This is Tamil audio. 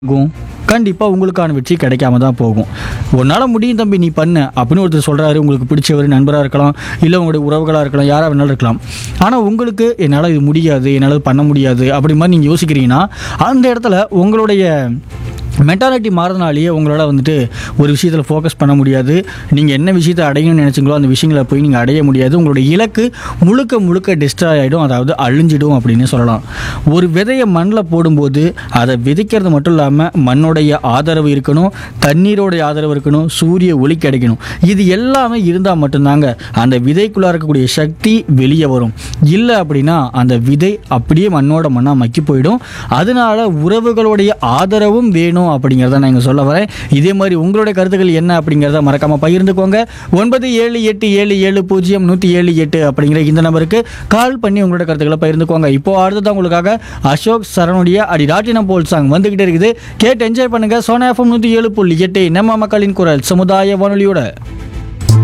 ஆகும் கண்டிப்பாக உங்களுக்கான வெற்றி கிடைக்காம தான் போகும் உன்னால் முடியும் தம்பி நீ பண்ண அப்படின்னு ஒருத்தர் சொல்கிறாரு உங்களுக்கு பிடிச்சவர் நண்பராக இருக்கலாம் இல்லை உங்களுடைய உறவுகளாக இருக்கலாம் யாராக வேணாலும் இருக்கலாம் ஆனால் உங்களுக்கு என்னால் இது முடியாது என்னால் பண்ண முடியாது அப்படி மாதிரி நீங்கள் யோசிக்கிறீங்கன்னா அந்த இடத்துல உங்களுடைய மென்டாலிட்டி மாறதுனாலேயே உங்களால் வந்துட்டு ஒரு விஷயத்தில் ஃபோக்கஸ் பண்ண முடியாது நீங்கள் என்ன விஷயத்தை அடையணும்னு நினச்சிங்களோ அந்த விஷயங்களை போய் நீங்கள் அடைய முடியாது உங்களுடைய இலக்கு முழுக்க முழுக்க டிஸ்ட்ராய் ஆகிடும் அதாவது அழிஞ்சிடும் அப்படின்னு சொல்லலாம் ஒரு விதையை மண்ணில் போடும்போது அதை விதைக்கிறது மட்டும் இல்லாமல் மண்ணுடைய ஆதரவு இருக்கணும் தண்ணீரோடைய ஆதரவு இருக்கணும் சூரிய ஒளி கிடைக்கணும் இது எல்லாமே இருந்தால் மட்டும்தாங்க அந்த விதைக்குள்ளே இருக்கக்கூடிய சக்தி வெளியே வரும் இல்லை அப்படின்னா அந்த விதை அப்படியே மண்ணோட மண்ணாக மக்கி போயிடும் அதனால உறவுகளுடைய ஆதரவும் வேணும் அப்படிங்கிறத நான் இங்கே சொல்ல வரேன் இதே மாதிரி உங்களுடைய கருத்துக்கள் என்ன அப்படிங்கிறத மறக்காமல் பகிர்ந்துக்கோங்க ஒன்பது ஏழு எட்டு ஏழு ஏழு பூஜ்ஜியம் நூற்றி ஏழு எட்டு அப்படிங்கிற இந்த நம்பருக்கு கால் பண்ணி உங்களோட கருத்துக்களை பகிர்ந்துக்கோங்க இப்போ அடுத்தது உங்களுக்காக அசோக் சரணுடைய அடி ராட்டினம் போல் சாங் வந்துகிட்டே இருக்குது கேட்டு என்ஜாய் பண்ணுங்க சோனா எஃப்எம் நூற்றி ஏழு புள்ளி எட்டு நம்ம மக்களின் குரல் சமுதாய வானொலியோட